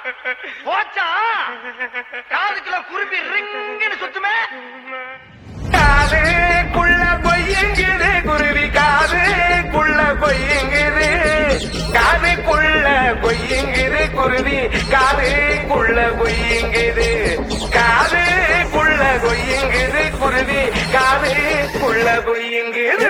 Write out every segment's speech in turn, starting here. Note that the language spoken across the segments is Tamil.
போச்சா காதுக்குள்ள குருவி ரிங்குன்னு சுத்துமே காதுக்குள்ள பொய்யுங்குது குருவி காதுக்குள்ள பொய்யுங்குது காதுக்குள்ள பொய்யுங்குது குருவி காதுக்குள்ள பொய்யுங்குது காதுக்குள்ள பொய்யுங்குது குருவி காதுக்குள்ள பொய்யுங்குது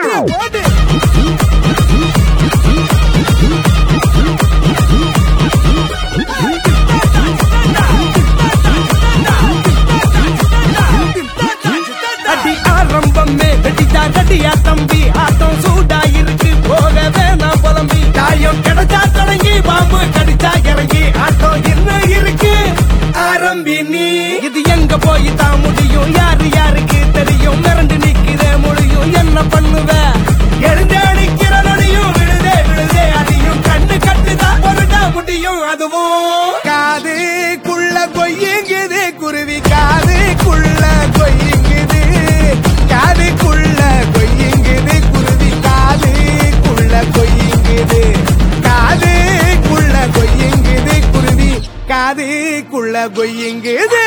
அடி ஆரம்பமே வெடிச்சா கட்டியா தம்பி ஆட்டம் சூடா இருக்கு போக வேணாம் புலம்பி தாயம் கிடைச்சா தொடங்கி பாம்பு கடிச்சா இறங்கி ஆட்டம் என்ன இருக்கு ஆரம்பி நீ இது எங்க போய் தான் முடியும் யாரு யாருக்கு தெரியும் மிரண்டு நிக்கிற முடியும் என்ன பண்ணுவ எழுந்து அடிக்கிற நொடியும் விழுதே விழுதே அடியும் கண்ணு கட்டுதான் பொருடா முடியும் அதுவும் காதுக்குள்ள கொய்யுங்குது குருவி காதுக்குள்ள கொய்யுங்குது காதுக்குள்ள கொய்யுங்குது குருவி காதுக்குள்ள கொய்யுங்குது காதுக்குள்ள கொய்யுங்குது குருவி காதுக்குள்ள கொய்யுங்குது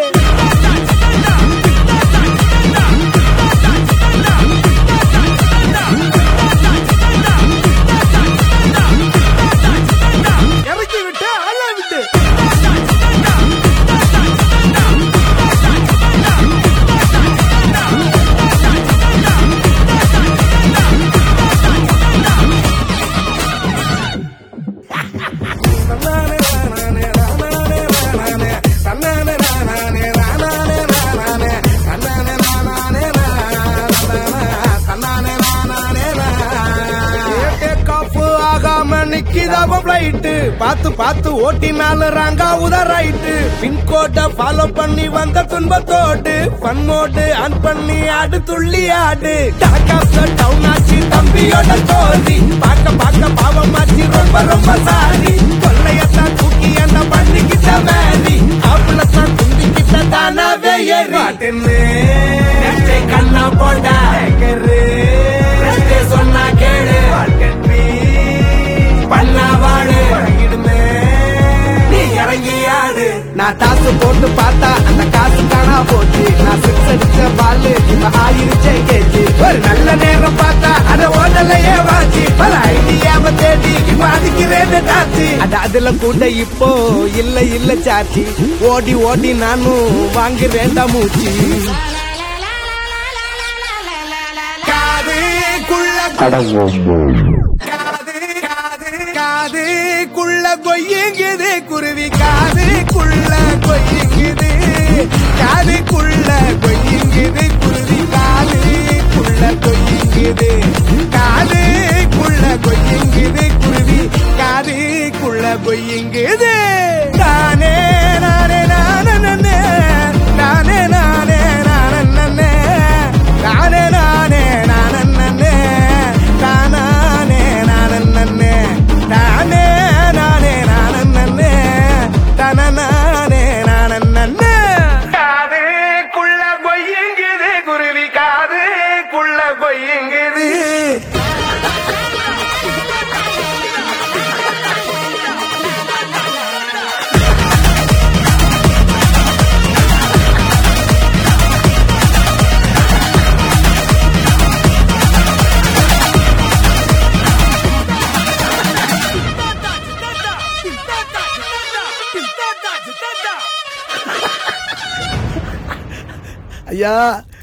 இறக்கி விட்டு அள்ள விட்டு பார்த்து பார்த்து ஓட்டினாலும் ராங்கா உதறாயிட்டு பின்கோட்டை ஃபாலோ பண்ணி வந்த துன்பத்தோடு பண்ணோடு ஆன் பண்ணி ஆடு துள்ளி ஆடு டாக் ஆஃப் த டவுன் ஆச்சு தம்பியோட தோல்வி பார்க்க பார்க்க பாவமாச்சு ரொம்ப ரொம்ப சாரி கொள்ளையத்தான் தூக்கி அந்த பண்ணிக்கிட்ட வேலி ஆப்புலத்தான் துண்டிக்கிட்ட தானாவே ஏறி கண்ணா போட்டா சொன்னா கேளு பண்ணா வாழு நீ இறங்கி ஆடு நான் டாசு போட்டு பார்த்தா அந்த காசு காணா போச்சு நான் சிக்ஸ் அடிச்ச பாலு இப்ப ஆயிருச்சே கேச்சு ஒரு நல்ல நேரம் பார்த்தா அத ஓடலையே வாச்சு பல ஐடியாவ தேடி இப்ப அதுக்கிறேன்னு டாச்சு அது அதுல கூட இப்போ இல்ல இல்ல சாச்சி ஓடி ஓடி நானும் வாங்குறேன்டா மூச்சு காதுக்குள்ள காது காது காதுக்குள்ள கொய்யுங்குது குருவி காதுக்குள்ள கொய்யுங்குது காதுக்குள்ள கொய்யுங்குது குருவி காதுக்குள்ள கொய்யுங்குது காதுக்குள்ள கொய்யுங்குது குருவி காதுக்குள்ள கொய்யுங்குது நானே நானே நானே நானே நானே நானே நானே நானே நானே நானே நானே நானே தானானே நானே நானே தானே நானே நானே நானே தனநானே நானே நானே காதுக்குள்ள பொய்யுங்குது குருவி காதுக்குள்ள பொய்யுங்குது ஐயா